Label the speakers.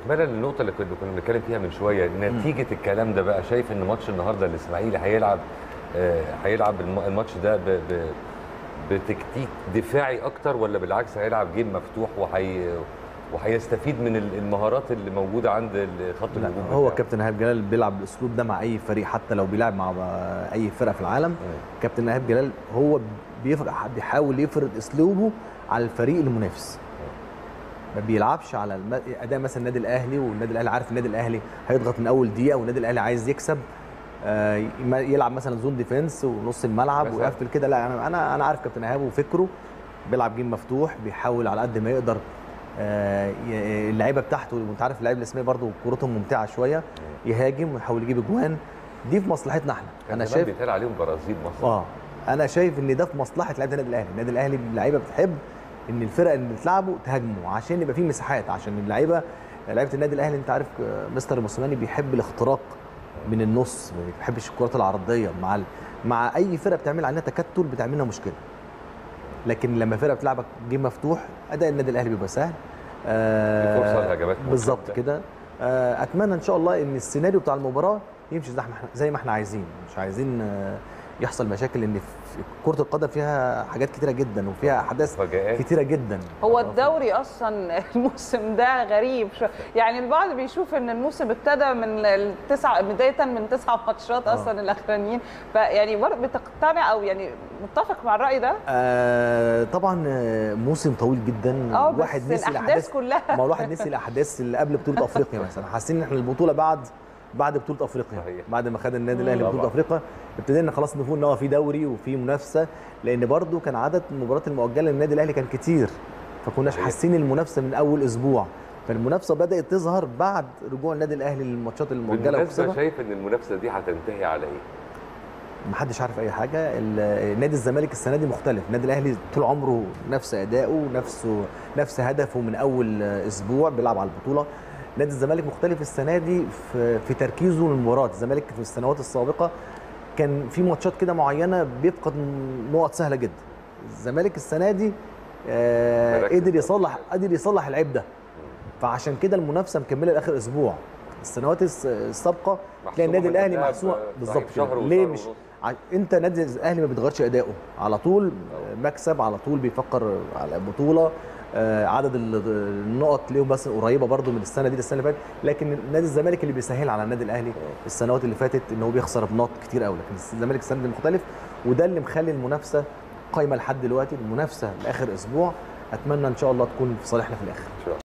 Speaker 1: استكمالا للنقطه اللي كنا كنا بنتكلم فيها من شويه نتيجه الكلام ده بقى شايف ان ماتش النهارده الاسماعيلي هيلعب آه، هيلعب الم- الماتش ده ب- ب- بتكتيك دفاعي اكتر ولا بالعكس هيلعب جيم مفتوح وهي وهيستفيد من ال- المهارات اللي موجوده عند ال- خط
Speaker 2: لا
Speaker 1: الهجوم
Speaker 2: هو
Speaker 1: بتاعه؟
Speaker 2: كابتن ايهاب جلال بيلعب بالاسلوب ده مع اي فريق حتى لو بيلعب مع اي فرقه في العالم كابتن ايهاب جلال هو بيفرق بيحاول يفرض اسلوبه على الفريق المنافس ما بيلعبش على الم... اداء مثلا النادي الاهلي والنادي الاهلي عارف النادي الاهلي هيضغط من اول دقيقه والنادي الاهلي عايز يكسب آه، يم- يلعب مثلا زون ديفense ونص الملعب
Speaker 1: مثلاً.
Speaker 2: ويقفل كده لا انا انا انا عارف كابتن ايهاب وفكره بيلعب جيم مفتوح بيحاول على قد ما يقدر آه، ي- اللعيبه بتاعته وانت عارف اللعيبه الاسميه برضو كورتهم ممتعه شويه يهاجم ويحاول يجيب اجوان دي في مصلحتنا احنا
Speaker 1: كان
Speaker 2: انا
Speaker 1: زمان
Speaker 2: شايف
Speaker 1: بيتقال عليهم برازيل مصر
Speaker 2: اه انا شايف ان ده في مصلحه لعيبه النادي الاهلي النادي الاهلي اللعيبه بتحب ان الفرق اللي بتلعبه تهاجمه عشان يبقى فيه مساحات عشان اللعيبه لعيبه النادي الاهلي انت عارف آه، مستر موسيماني بيحب الاختراق من النص ما بيحبش الكرات العرضيه مع ال... مع اي فرقه بتعمل عليها تكتل بتعمل لها مشكله لكن لما فرقه بتلعبك جيم مفتوح اداء النادي الاهلي بيبقى سهل آه،
Speaker 1: فرصة لهجمات
Speaker 2: بالظبط
Speaker 1: مرتدة.
Speaker 2: كده آه، اتمنى ان شاء الله ان السيناريو بتاع المباراه يمشي زي ما احنا زي ما احنا عايزين مش عايزين آه، يحصل مشاكل ان في كره القدم فيها حاجات كتيره جدا وفيها احداث
Speaker 1: مفاجآت.
Speaker 2: كتيره جدا
Speaker 3: هو الدوري اصلا الموسم ده غريب شو يعني البعض بيشوف ان الموسم ابتدى من التسعه بدايه من تسع ماتشات
Speaker 2: آه.
Speaker 3: اصلا الاخرانيين فيعني برضه بتقتنع او يعني متفق مع الراي ده
Speaker 2: آه طبعا آه، موسم طويل جدا
Speaker 3: اه بس
Speaker 2: واحد نسي
Speaker 3: الاحداث كلها
Speaker 2: ما هو الواحد نسي الاحداث اللي قبل بطوله افريقيا مثلا حاسين ان احنا البطوله بعد بعد بطوله افريقيا
Speaker 1: صحيح.
Speaker 2: بعد ما خد النادي الاهلي
Speaker 1: طبعا.
Speaker 2: بطوله افريقيا ابتدينا خلاص نفوق ان هو في دوري وفي منافسه لان برضو كان عدد المباريات المؤجله للنادي الاهلي كان كتير فكناش
Speaker 1: صحيح.
Speaker 2: حاسين المنافسه من اول اسبوع فالمنافسه بدات تظهر بعد رجوع النادي الاهلي للماتشات المؤجله
Speaker 1: بالمناسبه
Speaker 2: وكسبها
Speaker 1: شايف ان المنافسه دي هتنتهي على ايه؟
Speaker 2: محدش عارف اي حاجه ال- نادي الزمالك السنه دي مختلف النادي الاهلي طول عمره نفس اداؤه نفسه نفس هدفه من اول اسبوع بيلعب على البطوله نادي الزمالك مختلف السنه دي في, في تركيزه للمباراه الزمالك في السنوات السابقه كان في ماتشات كده معينه بيفقد نقط سهله جدا الزمالك السنه دي آه
Speaker 1: مركز
Speaker 2: قدر
Speaker 1: أوي.
Speaker 2: يصلح قدر يصلح العيب ده فعشان كده المنافسه مكمله لاخر اسبوع السنوات الس- السابقه تلاقي النادي
Speaker 1: محسومة
Speaker 2: الاهلي
Speaker 1: بالذهب،
Speaker 2: محسومه
Speaker 1: صحيح،
Speaker 2: بالظبط
Speaker 1: شهر
Speaker 2: كده
Speaker 1: وشهر
Speaker 2: ليه مش
Speaker 1: ونص.
Speaker 2: ع- انت نادي الاهلي ما بيتغيرش اداؤه على طول مكسب على طول بيفكر على بطوله آه، عدد ال- النقط ليهم بس قريبه برضو من السنه دي للسنه اللي فاتت لكن نادي الزمالك اللي بيسهل على النادي الاهلي السنوات اللي فاتت ان هو بيخسر بنقط كتير قوي لكن الزمالك السنه دي مختلف وده اللي مخلي المنافسه قايمه لحد دلوقتي المنافسه لاخر اسبوع اتمنى ان شاء الله تكون في صالحنا في الاخر
Speaker 1: ان شاء الله